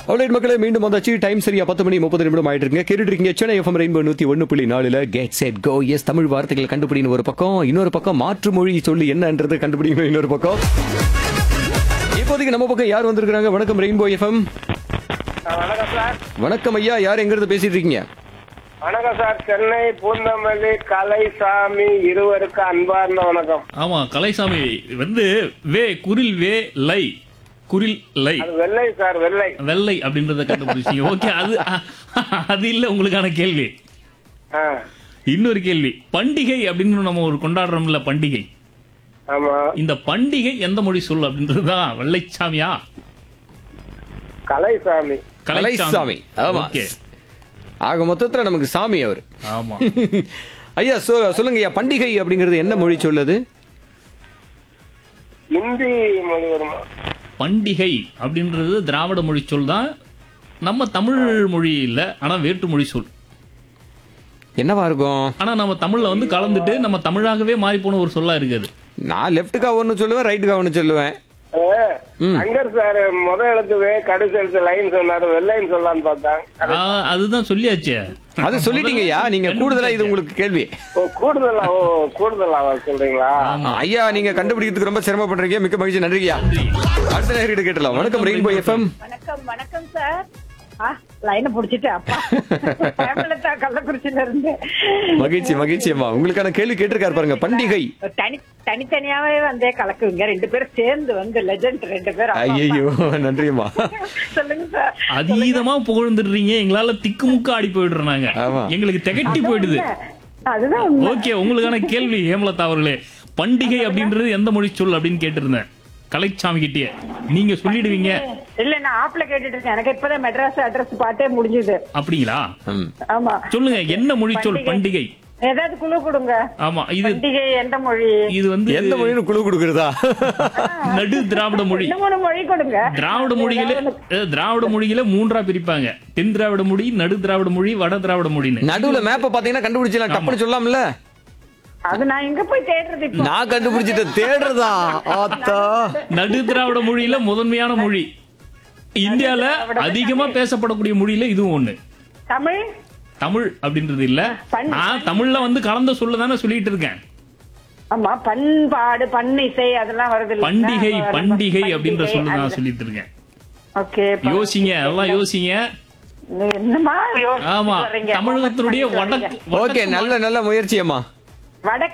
அவ்வளோ மக்களே மீண்டும் வந்தாச்சு டைம் சரியா பத்து மணி முப்பது நிமிடம் ஆயிட்டு இருக்குங்க கேட்டுட்டு இருக்கீங்க சென்னை எஃப்எம் ரெயின்போ நூத்தி ஒன்னு புள்ளி நாலுல get set go S Tamil வார்த்தைகள் கண்டுபிடின்னு ஒரு பக்கம் இன்னொரு பக்கம் மாற்று மொழி சொல்லி என்னன்றது கண்டுபிடிக்கணும் இன்னொரு பக்கம் இப்போதைக்கு நம்ம பக்கம் யார் வந்திருக்காங்க வணக்கம் ரெயின்போ எஃப்எம் வணக்கம் சார் வணக்கம் ஐயா யார் எங்க இருந்து பேசிட்டு இருக்கீங்க வணக்கம் சார் சென்னை பூந்தமல்லி கலைசாமி இருவருக்கு அன்பார்ந்த வணக்கம் ஆமா கலைசாமி வந்து வே குரில் வே லை குரில் லை அது வெள்ளை சார் வெள்ளை வெள்ளை அப்படின்றத கண்டுபிடிச்சீங்க ஓகே அது அது இல்ல உங்களுக்கான கேள்வி ஆ, இன்னொரு கேள்வி பண்டிகை அப்படின்னு நம்ம ஒரு கொண்டாடுறோம்ல பண்டிகை ஆமா இந்த பண்டிகை எந்த மொழி சொல் அப்படின்றதுதான் வெள்ளைச்சாமியா கலைசாமி கலைசாமி. ஆமா. ஓகே ஆக மொத்தத்துல நமக்கு சாமி அவர் ஆமா ஐயா சொ- சொல்லுங்க ஐயா பண்டிகை அப்படிங்கிறது என்ன மொழி சொல்லுது இந்தி மொழி வருமா பண்டிகை அப்படின்றது திராவிட மொழி சொல் தான் நம்ம தமிழ் மொழி இல்ல ஆனா வேற்று மொழி சொல் என்னவா இருக்கும் ஆனா நம்ம தமிழ்ல வந்து கலந்துட்டு நம்ம தமிழாகவே மாறி போன ஒரு சொல்லா இருக்குது நான் லெஃப்ட்டுக்கா ஒன்னு சொல்லுவேன் ரைட்டுக்கா ஒன்னு சொல்லுவேன் ஏ, சங்கர் சார் முத எழுத்து வே கடைசி எழுத்து லைன் சொன்னாரு வெள்ளைன்னு சொல்லலான்னு பார்த்தாங்க ஆ, அதுதான் சொல்லியாச்சே அது சொல்லிட்டீங்க நீங்க கூடுதலா இது உங்களுக்கு கேள்வி ஓ கூடுதலா ஓ கூடுதலா சொல்றீங்களா ஐயா நீங்க கண்டுபிடிக்கிறதுக்கு ரொம்ப சிரமப்படுறீங்க மிக்க மகிழ்ச்சி நன்றியா அடுத்த நேரிட்ட கேட்டலாம் வணக்கம் ரெயின்போ எஃப்எம் வணக்கம் வணக்கம் சார் ஆ லைனை புடிச்சிட்டு அப்பா ஹேமலதா கள்ளக்குறிச்சியில இருந்து மகிழ்ச்சி மகிழ்ச்சி அம்மா உங்களுக்கான கேள்வி கேட்டிருக்காரு பாருங்க பண்டிகை தனி தனித்தனியாவே வந்தே கலக்குவீங்க ரெண்டு பேரும் சேர்ந்து வந்து லெஜண்ட் ரெண்டு பேரும் அப்பா, ஐயோ நன்றியம்மா அப்பா. சொல்லுங்க சார் அதீதமா புகழ்ந்துடுறீங்க எங்களால திக்குமுக்க ஆடி போயிடுறோம் நாங்க ஆமா. எங்களுக்கு திகட்டி போயிடுது அதுதான் உண்மை. ஓகே உங்களுக்கான கேள்வி ஹேமலதா அவர்களே பண்டிகை அப்படின்றது எந்த மொழி சொல் அப்படின்னு கேட்டிருந்தேன் கலைச்சாமி கிட்டே நீங்க சொல்லிடுவீங்க இல்ல நான் ஆப்ல கேட்டுட்டு இருக்கேன் எனக்கு இப்பதான் மெட்ராஸ் அட்ரஸ் பாட்டே முடிஞ்சது அப்படிங்களா ம். ஆமா சொல்லுங்க என்ன மொழி சொல் பண்டிகை ஏதாவது குழு கொடுங்க ஆமா இது பண்டிகை எந்த மொழி இது வந்து எந்த மொழின்னு குழு கொடுக்குறதா நடு திராவிட மொழி ரெண்டு மூணு மொழி கொடுங்க திராவிட மொழிகளே அஹ், திராவிட மொழிகளே மூன்றா பிரிப்பாங்க தென் திராவிட மொழி நடு திராவிட மொழி வட திராவிட மொழின்னு நடுவுல மேப்ப பாத்தீங்கன்னா கண்டுபிடிச்சலாம் டப்புன்னு சொல்லாம்ல அது நான் எங்க போய் தேடுறது இப்போ நான் கண்டுபிடிச்சிட்டு தேடுறதா ஆத்தா நடு திராவிட மொழியில முதன்மையான மொழி இந்தியால அதிகமா பேசப்படக்கூடிய மொழியில இதுவும் ஒண்ணு தமிழ் தமிழ் அப்படின்றது இல்ல பண்- நான் தமிழ்ல வந்து கலந்த சொல்ல தானே சொல்லிட்டு இருக்கேன் ஆமா பண்பாடு பண்ணிசை அதெல்லாம் வருது இல்லைங்களா? பண்டிகை அப்ப பண்டிகை அப்படின்ற சொல்ல அது- நான் சொல்லிட்டு இருக்கேன் ஓகே ப- யோசிங்க எல்லாம் யோசிங்க நீ என்னமா யோசிச்சுட்டு ஆமா வர்றீங்க? தமிழகத்தினுடைய வடக்கு ஓகே நல்ல நல்ல முயற்சி அம்மா வட